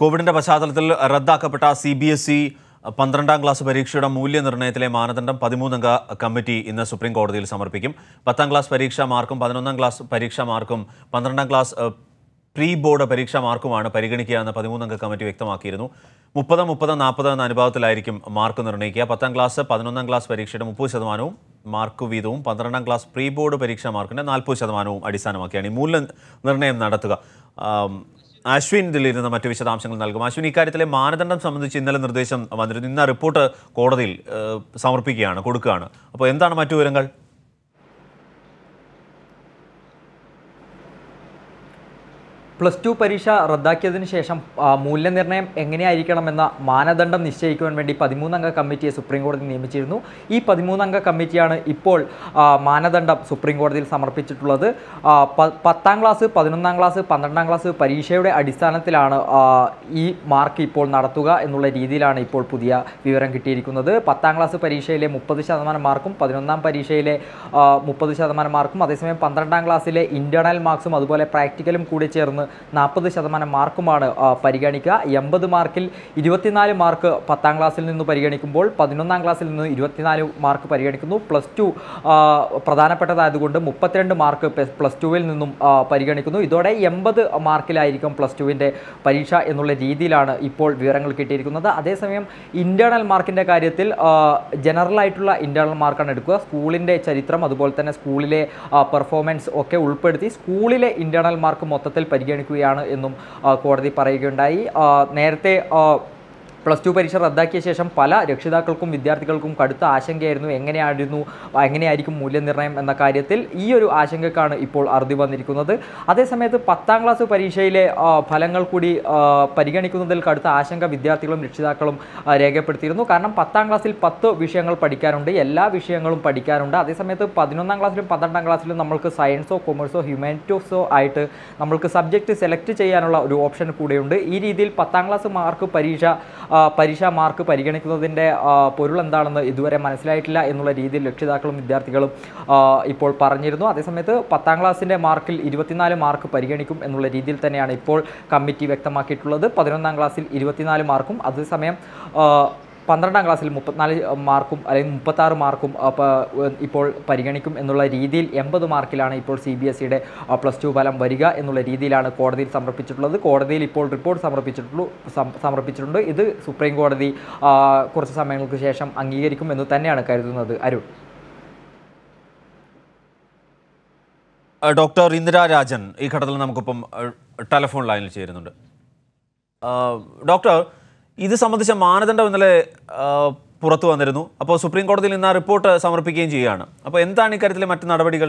കോവിഡിന്റെ പശ്ചാത്തലത്തിൽ റദ്ദാക്കപ്പെട്ട സി ബി എസ് ഇ പന്ത്രണ്ടാം ക്ലാസ് പരീക്ഷയുടെ മൂല്യനിർണ്ണയത്തിലെ മാനദണ്ഡം പതിമൂന്നംഗ കമ്മിറ്റി ഇന്ന് സുപ്രീം കോടതിയിൽ സമർപ്പിക്കും പത്താം ക്ലാസ് പരീക്ഷാ മാർക്കും പതിനൊന്നാം ക്ലാസ് പരീക്ഷാ മാർക്കും പന്ത്രണ്ടാം ക്ലാസ് ഏഹ്, പ്രീ ബോർഡ് പരീക്ഷാ മാർക്കുമാണ് പരിഗണിക്കുക എന്ന് പതിമൂന്നംഗ കമ്മിറ്റി വ്യക്തമാക്കിയിരുന്നു മുപ്പത് മുപ്പത് നാൽപ്പത് എന്ന അനുപാതത്തിലായിരിക്കും മാർക്ക് നിർണ്ണയിക്കുക പത്താം ക്ലാസ് പതിനൊന്നാം ക്ലാസ് പരീക്ഷയുടെ മുപ്പത് ശതമാനവും മാർക്ക് വീതവും പന്ത്രണ്ടാം ക്ലാസ് പ്രീ ബോർഡ് പരീക്ഷാ മാർക്കിന്റെ നാൽപ്പത് ശതമാനവും അടിസ്ഥാനമാക്കിയാണ് ഈ മൂല്യനിർണ്ണയം നടത്തുക ആം, അശ്വിൻ ഇതിലിരുന്ന് മറ്റു വിശദാംശങ്ങൾ നൽകും അശ്വിൻ ഇക്കാര്യത്തിലെ മാനദണ്ഡം സംബന്ധിച്ച് ഇന്നലെ നിർദ്ദേശം വന്നിരുന്നു ഇന്ന് ആ റിപ്പോർട്ട് കോടതിയിൽ ഏഹ്, സമർപ്പിക്കുകയാണ് കൊടുക്കുകയാണ് അപ്പോൾ എന്താണ് മറ്റു വിവരങ്ങൾ പ്ലസ് ടു പരീക്ഷ റദ്ദാക്കിയതിനു ശേഷം ആ, മൂല്യനിർണ്ണയം എങ്ങനെയായിരിക്കണമെന്ന മാനദണ്ഡം നിശ്ചയിക്കുവാൻ വേണ്ടി പതിമൂന്നംഗ കമ്മിറ്റിയെ സുപ്രീം കോടതി നിയമിച്ചിരുന്നു ഈ പതിമൂന്നംഗ കമ്മിറ്റിയാണ് ഇപ്പോൾ ആ, മാനദണ്ഡം സുപ്രീം കോടതിയിൽ സമർപ്പിച്ചിട്ടുള്ളത് ആ, പ- പത്താം ക്ലാസ് പതിനൊന്നാം ക്ലാസ് പന്ത്രണ്ടാം ക്ലാസ് പരീക്ഷയുടെ അടിസ്ഥാനത്തിലാണ് ആ, ഈ മാർക്ക് ഇപ്പോൾ നടത്തുക എന്നുള്ള രീതിയിലാണ് ഇപ്പോൾ പുതിയ വിവരം കിട്ടിയിരിക്കുന്നത് പത്താം ക്ലാസ് പരീക്ഷയിലെ മുപ്പത് ശതമാനം മാർക്കും പതിനൊന്നാം പരീക്ഷയിലെ മുപ്പത് ശതമാനം മാർക്കും അതേസമയം പന്ത്രണ്ടാം ക്ലാസ്സിലെ ഇൻറ്റേർണൽ മാർക്സും അതുപോലെ പ്രാക്ടിക്കലും കൂടി ചേർന്ന് നാൽപ്പത് ശതമാനം മാർക്കുമാണ് ആ, പരിഗണിക്കുക എൺപത് മാർക്കിൽ ഇരുപത്തിനാല് മാർക്ക് പത്താം ക്ലാസ്സിൽ നിന്ന് പരിഗണിക്കുമ്പോൾ പതിനൊന്നാം ക്ലാസ്സിൽ നിന്ന് ഇരുപത്തിനാല് മാർക്ക് പരിഗണിക്കുന്നു പ്ലസ് ടു പ്രധാനപ്പെട്ടതായതുകൊണ്ട് മുപ്പത്തിരണ്ട് മാർക്ക് പ്ലസ് ടുവിൽ നിന്നും ആ, പരിഗണിക്കുന്നു ഇതോടെ എൺപത് മാർക്കിലായിരിക്കും പ്ലസ് ടുവിൻ്റെ പരീക്ഷ എന്നുള്ള രീതിയിലാണ് ഇപ്പോൾ വിവരങ്ങൾ കിട്ടിയിരിക്കുന്നത് അതേസമയം ഇൻറ്റേർണൽ മാർക്കിൻ്റെ കാര്യത്തിൽ ജനറൽ ആയിട്ടുള്ള ഇൻറ്റേർണൽ മാർക്കാണ് എടുക്കുക സ്കൂളിൻ്റെ ചരിത്രം അതുപോലെ തന്നെ സ്കൂളിലെ പെർഫോമൻസ് ഒക്കെ ഉൾപ്പെടുത്തി സ്കൂളിലെ ഇൻറ്റേർണൽ മാർക്ക് മൊത്തത്തിൽ പരിഗണിക്കുകയാണ് എന്നും ആ, കോടതി പറയുകയുണ്ടായി ആ, നേരത്തെ ആ, പ്ലസ് ടു പരീക്ഷ റദ്ദാക്കിയ ശേഷം പല രക്ഷിതാക്കൾക്കും വിദ്യാർത്ഥികൾക്കും കടുത്ത ആശങ്കയായിരുന്നു എങ്ങനെയായിരുന്നു എങ്ങനെയായിരിക്കും മൂല്യനിർണ്ണയം എന്ന കാര്യത്തിൽ ഈ ഒരു ആശങ്കക്കാണ് ഇപ്പോൾ അറുതി വന്നിരിക്കുന്നത് അതേസമയത്ത് പത്താം ക്ലാസ് പരീക്ഷയിലെ ആ, ഫലങ്ങൾ കൂടി ആ, പരിഗണിക്കുന്നതിൽ കടുത്ത ആശങ്ക വിദ്യാർത്ഥികളും രക്ഷിതാക്കളും ആ, രേഖപ്പെടുത്തിയിരുന്നു കാരണം പത്താം ക്ലാസ്സിൽ പത്ത് വിഷയങ്ങൾ പഠിക്കാനുണ്ട് എല്ലാ വിഷയങ്ങളും പഠിക്കാനുണ്ട് അതേസമയത്ത് പതിനൊന്നാം ക്ലാസ്സിലും പന്ത്രണ്ടാം ക്ലാസ്സിലും നമ്മൾക്ക് സയൻസോ കൊമേഴ്സോ ഹ്യൂമാനിറ്റീസോ ആയിട്ട് നമ്മൾക്ക് സബ്ജക്റ്റ് സെലക്ട് ചെയ്യാനുള്ള ഒരു ഓപ്ഷൻ കൂടെയുണ്ട് ഈ രീതിയിൽ പത്താം ക്ലാസ് മാർക്ക് പരീക്ഷ ആ, പരീക്ഷാ മാർക്ക് പരിഗണിക്കുന്നതിൻ്റെ ആ, പൊരുൾ എന്താണെന്ന് ഇതുവരെ മനസ്സിലായിട്ടില്ല എന്നുള്ള രീതിയിൽ രക്ഷിതാക്കളും വിദ്യാർത്ഥികളും ആ, ഇപ്പോൾ പറഞ്ഞിരുന്നു അതേസമയത്ത് പത്താം ക്ലാസ്സിൻ്റെ മാർക്കിൽ ഇരുപത്തിനാല് മാർക്ക് പരിഗണിക്കും എന്നുള്ള രീതിയിൽ തന്നെയാണ് ഇപ്പോൾ കമ്മിറ്റി വ്യക്തമാക്കിയിട്ടുള്ളത് പതിനൊന്നാം ക്ലാസ്സിൽ ഇരുപത്തിനാല് മാർക്കും അതേസമയം ആ, പന്ത്രണ്ടാം ക്ലാസ്സിൽ മുപ്പത്തിനാല് മാർക്കും അല്ലെങ്കിൽ മുപ്പത്താറ് മാർക്കും അപ്പോൾ ഇപ്പോൾ പരിഗണിക്കും എന്നുള്ള രീതിയിൽ എൺപത് മാർക്കിലാണ് ഇപ്പോൾ സി ബി എസ് സിയുടെ പ്ലസ് ടു ഫലം വരിക എന്നുള്ള രീതിയിലാണ് കോടതിയിൽ സമർപ്പിച്ചിട്ടുള്ളത് കോടതിയിൽ ഇപ്പോൾ റിപ്പോർട്ട് സമർപ്പിച്ചിട്ടുള്ളൂ സം- സമർപ്പിച്ചിട്ടുണ്ട് ഇത് സുപ്രീം കോടതി ആ, കുറച്ച് സമയങ്ങൾക്ക് ശേഷം അംഗീകരിക്കും എന്ന് തന്നെയാണ് കരുതുന്നത് അരുൺ ഏഹ്, ഡോക്ടർ ഇന്ദിരാ രാജൻ ഈ ഘട്ടത്തിൽ നമുക്കിപ്പം ഏഹ്, ടെലിഫോൺ ലൈനിൽ ചേരുന്നുണ്ട് ആഹ്, ഡോക്ടർ ഇത് സംബന്ധിച്ച മാനദണ്ഡം ഇന്നലെ ആഹ്, പുറത്തു വന്നിരുന്നു അപ്പോൾ സുപ്രീം കോടതിയിൽ ഇന്ന് ആ റിപ്പോർട്ട് സമർപ്പിക്കുകയും ചെയ്യുകയാണ് അപ്പോൾ എന്താണ് ഇക്കാര്യത്തിലെ മറ്റ് നടപടികൾ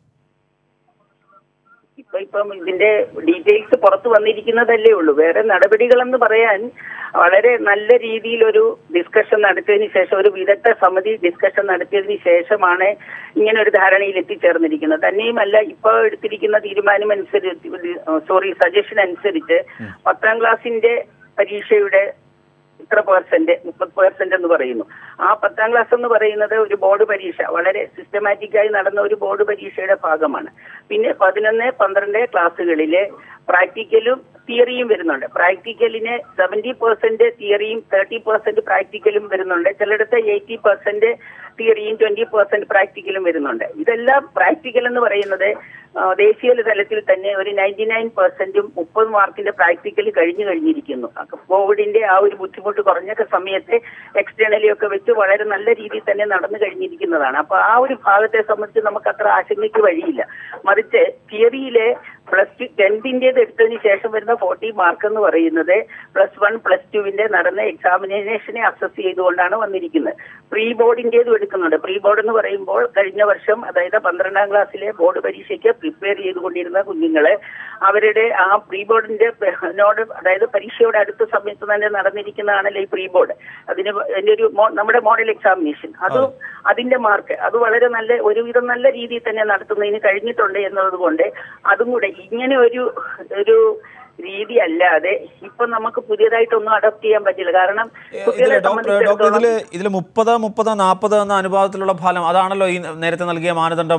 ഇപ്പൊ ഇപ്പം ഇതിന്റെ ഡീറ്റെയിൽസ് പുറത്തു വന്നിരിക്കുന്നതല്ലേ ഉള്ളൂ വേറെ നടപടികളെന്ന് പറയാൻ വളരെ നല്ല രീതിയിൽ ഒരു ഡിസ്കഷൻ നടത്തിയതിനു ശേഷം ഒരു വിദഗ്ധ സമിതി ഡിസ്കഷൻ നടത്തിയതിനു ശേഷമാണ് ഇങ്ങനെ ഒരു ധാരണയിൽ എത്തിച്ചേർന്നിരിക്കുന്നത് തന്നെയുമല്ല ഇപ്പോൾ എടുത്തിരിക്കുന്ന തീരുമാനം അനുസരിച്ച് സോറി സജഷൻ അനുസരിച്ച് പത്താം ക്ലാസിന്റെ പരീക്ഷയുടെ ഇത്ര പേഴ്സന്റ് മുപ്പത് പേഴ്സന്റ് എന്ന് പറയുന്നു ആ പത്താം ക്ലാസ് എന്ന് പറയുന്നത് ഒരു ബോർഡ് പരീക്ഷ വളരെ സിസ്റ്റമാറ്റിക് ആയി നടന്ന ഒരു ബോർഡ് പരീക്ഷയുടെ ഭാഗമാണ് പിന്നെ പതിനൊന്ന് പന്ത്രണ്ട് ക്ലാസ്സുകളിലെ പ്രാക്ടിക്കലും തിയറിയും വരുന്നുണ്ട് പ്രാക്ടിക്കലിന് സെവന്റി പെർസെന്റ് തിയറിയും തേർട്ടി പെർസെന്റ് പ്രാക്ടിക്കലും വരുന്നുണ്ട് ചിലയിടത്ത് എയ്റ്റി പെർസെന്റ് തിയറിയും ട്വന്റി പെർസെന്റ് പ്രാക്ടിക്കലും വരുന്നുണ്ട് ഇതെല്ലാം പ്രാക്ടിക്കൽ എന്ന് പറയുന്നത് ആ, ദേശീയ തലത്തിൽ തന്നെ ഒരു നയൻറ്റി നയൻ പെർസെന്റും മുപ്പത് മാർക്കിന്റെ പ്രാക്ടിക്കൽ കഴിഞ്ഞു കഴിഞ്ഞിരിക്കുന്നു അപ്പൊ കോവിഡിന്റെ ആ ഒരു ബുദ്ധിമുട്ട് കുറഞ്ഞൊക്കെ സമയത്ത് എക്സ്റ്റേണലി ഒക്കെ വെച്ച് വളരെ നല്ല രീതിയിൽ തന്നെ നടന്നു കഴിഞ്ഞിരിക്കുന്നതാണ് അപ്പൊ ആ ഒരു ഭാഗത്തെ സംബന്ധിച്ച് നമുക്ക് അത്ര ആശങ്കയ്ക്ക് വഴിയില്ല മറിച്ച് തിയറിയിലെ പ്ലസ് ടു ടെൻത്തിന്റേത് എടുത്തതിന് ശേഷം വരുന്ന ഫോർട്ടി മാർക്ക് എന്ന് പറയുന്നത് പ്ലസ് വൺ പ്ലസ് ടുവിന്റെ നടന്ന എക്സാമിനേഷനെ അസസ് ചെയ്തുകൊണ്ടാണ് വന്നിരിക്കുന്നത് പ്രീ ബോർഡിന്റേതും എടുക്കുന്നുണ്ട് പ്രീ ബോർഡ് എന്ന് പറയുമ്പോൾ കഴിഞ്ഞ വർഷം അതായത് പന്ത്രണ്ടാം ക്ലാസ്സിലെ ബോർഡ് പരീക്ഷയ്ക്ക് പ്രിപ്പയർ ചെയ്തുകൊണ്ടിരുന്ന കുഞ്ഞുങ്ങളെ അവരുടെ ആ പ്രീ ബോർഡിന്റെ നോട് അതായത് പരീക്ഷയുടെ അടുത്ത സമയത്ത് തന്നെ നടന്നിരിക്കുന്നതാണല്ലോ ഈ പ്രീ ബോർഡ് അതിന് അതിന്റെ ഒരു മോ- നമ്മുടെ മോഡൽ എക്സാമിനേഷൻ അതും അതിന്റെ മാർക്ക് അത് വളരെ നല്ല ഒരുവിധം നല്ല രീതിയിൽ തന്നെ നടത്തുന്നതിന് കഴിഞ്ഞിട്ടുണ്ട് എന്നതുകൊണ്ട് അതും കൂടെ ഇങ്ങനെ ഒരു ഒരു രീതി അല്ലാതെ ഇപ്പൊ നമുക്ക് പുതിയതായിട്ടൊന്നും അഡോപ്റ്റ് ചെയ്യാൻ പറ്റില്ല കാരണം ഇതില് കുട്ടികളെ ഡോക്ടർ ഡോക്ടർ സംബന്ധിച്ചിടത്തോളം ഇതില് ഇതിൽ മുപ്പത് മുപ്പത് നാൽപ്പത് എന്ന അനുപാതത്തിലുള്ള ഫലം അതാണല്ലോ ഈ നേരത്തെ നൽകിയ മാനദണ്ഡം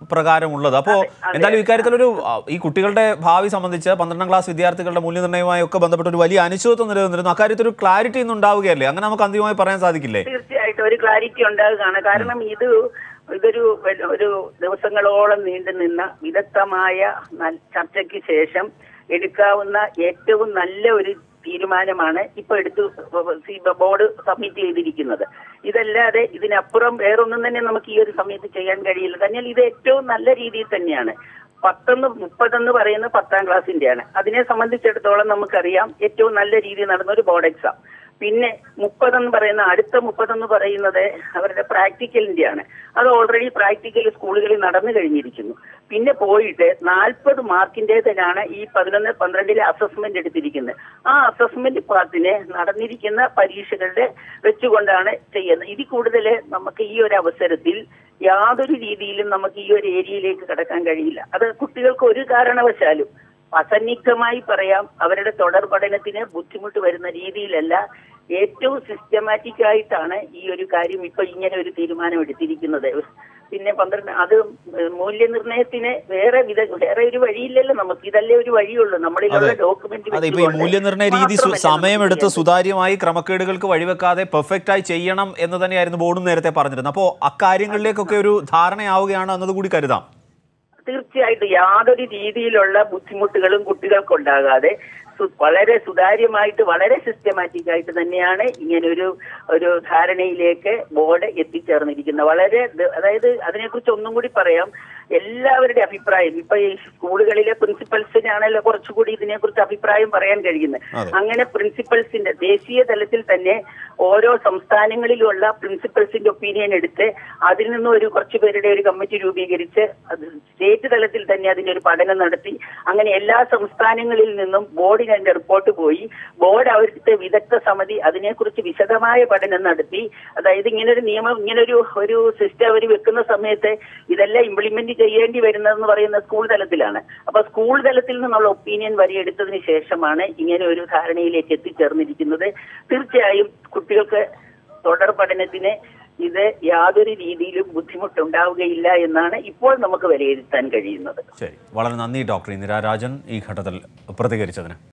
പ്രകാരമുള്ളത് അപ്പോൾ എന്തായാലും ഇക്കാര്യത്തിലൊരു ആ, ഈ കുട്ടികളുടെ ഭാവി സംബന്ധിച്ച് പന്ത്രണ്ടാം ക്ലാസ് വിദ്യാർത്ഥികളുടെ മൂല്യനിർണ്ണയവുമായി ഒക്കെ ബന്ധപ്പെട്ട ഒരു വലിയ അനിശ്ചിതത്വം നിലനിന്നിരുന്നു അക്കാര്യത്തിൽ ഒരു ക്ലാരിറ്റി ഒന്നും ഉണ്ടാവുകയല്ലേ അങ്ങനെ നമുക്ക് അന്തിമമായി പറയാൻ സാധിക്കില്ലേ തീർച്ചയായിട്ടും ഒരു ക്ലാരിറ്റി ഉണ്ടാകുകയാണ് കാരണം ഇത് ഇതൊരു വെ- ഒരു ദിവസങ്ങളോളം നീണ്ടു നിന്ന വിദഗ്ധമായ നൽ- ചർച്ചയ്ക്ക് ശേഷം എടുക്കാവുന്ന ഏറ്റവും നല്ല ഒരു തീരുമാനമാണ് ഇപ്പൊ എടുത്തു സി ബോർഡ് സബ്മിറ്റ് ചെയ്തിരിക്കുന്നത് ഇതല്ലാതെ ഇതിനപ്പുറം വേറൊന്നും തന്നെ നമുക്ക് ഈ ഒരു സമയത്ത് ചെയ്യാൻ കഴിയില്ല തന്നെ ഇത് ഏറ്റവും നല്ല രീതിയിൽ തന്നെയാണ് പത്തൊന്ന് മുപ്പതെന്ന് പറയുന്ന പത്താം ക്ലാസ്സിന്റെയാണ് അതിനെ സംബന്ധിച്ചിടത്തോളം നമുക്കറിയാം ഏറ്റവും നല്ല രീതിയിൽ നടന്ന ഒരു ബോർഡ് എക്സാം പിന്നെ മുപ്പതെന്ന് പറയുന്ന അടുത്ത മുപ്പതെന്ന് പറയുന്നത് അവരുടെ പ്രാക്ടിക്കലിന്റെയാണ് അത് ഓൾറെഡി പ്രാക്ടിക്കൽ സ്കൂളുകളിൽ നടന്നു കഴിഞ്ഞിരിക്കുന്നു പിന്നെ പോയിട്ട് നാൽപ്പത് മാർക്കിൻ്റെതിനാണ് ഈ പതിനൊന്ന് പന്ത്രണ്ടിലെ അസസ്മെന്റ് എടുത്തിരിക്കുന്നത് ആ അസസ്മെന്റ് പാർട്ടിനെ നടന്നിരിക്കുന്ന പരീക്ഷകളുടെ വെച്ചുകൊണ്ടാണ് ചെയ്യുന്നത് ഇതിൽ കൂടുതൽ നമുക്ക് ഈ ഒരു അവസരത്തിൽ യാതൊരു രീതിയിലും നമുക്ക് ഈ ഒരു ഏരിയയിലേക്ക് കടക്കാൻ കഴിയില്ല അത് കുട്ടികൾക്ക് ഒരു കാരണവശാലും അസന്നിഗ്ധമായി പറയാം അവരുടെ തുടർ പഠനത്തിന് ബുദ്ധിമുട്ട് വരുന്ന രീതിയിലല്ല ഏറ്റവും സിസ്റ്റമാറ്റിക് ആയിട്ടാണ് ഈ ഒരു കാര്യം ഇപ്പൊ ഇങ്ങനെ ഒരു തീരുമാനം എടുത്തിരിക്കുന്നത് പിന്നെ പന്ത്രണ്ട് അത് മൂല്യനിർണ്ണയത്തിന് വേറെ വിധ വേറെ ഒരു വഴിയില്ലല്ലോ നമുക്ക് ഇതല്ലേ ഒരു വഴിയുള്ളൂ നമ്മളിലുള്ള ഡോക്യുമെന്റ് അതെ ഇപ്പൊ ഈ മൂല്യനിർണ്ണയ രീതി സു- സമയമെടുത്ത് സുതാര്യമായി ക്രമക്കേടുകൾക്ക് വഴിവെക്കാതെ പെർഫെക്റ്റ് ആയി ചെയ്യണം എന്ന് തന്നെയായിരുന്നു ബോർഡും നേരത്തെ പറഞ്ഞിരുന്നത് അപ്പോൾ അക്കാര്യങ്ങളിലേക്കൊക്കെ ഒരു ധാരണയാവുകയാണ് എന്നതുകൂടി കരുതാം തീർച്ചയായിട്ടും യാതൊരു രീതിയിലുള്ള ബുദ്ധിമുട്ടുകളും കുട്ടികൾക്കുണ്ടാകാതെ സു- വളരെ സുതാര്യമായിട്ട് വളരെ സിസ്റ്റമാറ്റിക് ആയിട്ട് തന്നെയാണ് ഇങ്ങനെ ഒരു ഒരു ധാരണയിലേക്ക് ബോർഡ് എത്തിച്ചേർന്നിരിക്കുന്നത് വളരെ ദ- അതായത് അതിനെക്കുറിച്ച് ഒന്നും കൂടി പറയാം എല്ലാവരുടെ അഭിപ്രായം ഇപ്പൊ ഈ സ്കൂളുകളിലെ പ്രിൻസിപ്പൽസിനാണല്ലോ കുറച്ചുകൂടി ഇതിനെക്കുറിച്ച് അഭിപ്രായം പറയാൻ കഴിയുന്നത് അതെ. അങ്ങനെ പ്രിൻസിപ്പൽസിന്റെ ദേശീയ തലത്തിൽ തന്നെ ഓരോ സംസ്ഥാനങ്ങളിലുള്ള പ്രിൻസിപ്പൽസിന്റെ ഒപ്പീനിയൻ എടുത്ത് അതിൽ നിന്നും ഒരു കുറച്ചു പേരുടെ ഒരു കമ്മിറ്റി രൂപീകരിച്ച് അത് സ്റ്റേറ്റ് തലത്തിൽ തന്നെ അതിന്റെ ഒരു പഠനം നടത്തി അങ്ങനെ എല്ലാ സംസ്ഥാനങ്ങളിൽ നിന്നും ബോർഡിന് അതിന്റെ റിപ്പോർട്ട് പോയി ബോർഡ് അവിടുത്തെ വിദഗ്ധ സമിതി അതിനെക്കുറിച്ച് വിശദമായ പഠനം നടത്തി അതായത് ഇങ്ങനെ ഒരു നിയമം ഇങ്ങനെ ഒരു ഒരു സിസ്റ്റം അവർ വെക്കുന്ന സമയത്ത് ഇതെല്ലാം ഇംപ്ലിമെന്റ് ചെയ്യേണ്ടി വരുന്നതെന്ന് പറയുന്ന സ്കൂൾ തലത്തിലാണ് അപ്പൊ സ്കൂൾ തലത്തിൽ നിന്നുള്ള ഒപ്പീനിയൻ വരെ എടുത്തതിന് ശേഷമാണ് ഇങ്ങനെ ഒരു ധാരണയിലേക്ക് എത്തിച്ചേർന്നിരിക്കുന്നത് തീർച്ചയായും കുട്ടികൾക്ക് തുടർ പഠനത്തിന് ഇത് യാതൊരു രീതിയിലും ബുദ്ധിമുട്ടുണ്ടാവുകയില്ല എന്നാണ് ഇപ്പോൾ നമുക്ക് വിലയിരുത്താൻ കഴിയുന്നത് ശരി വളരെ നന്ദി ഡോക്ടർ ഇന്ദിരാ രാജൻ ഈ ഘട്ടത്തിൽ പ്രതികരിച്ചതിന്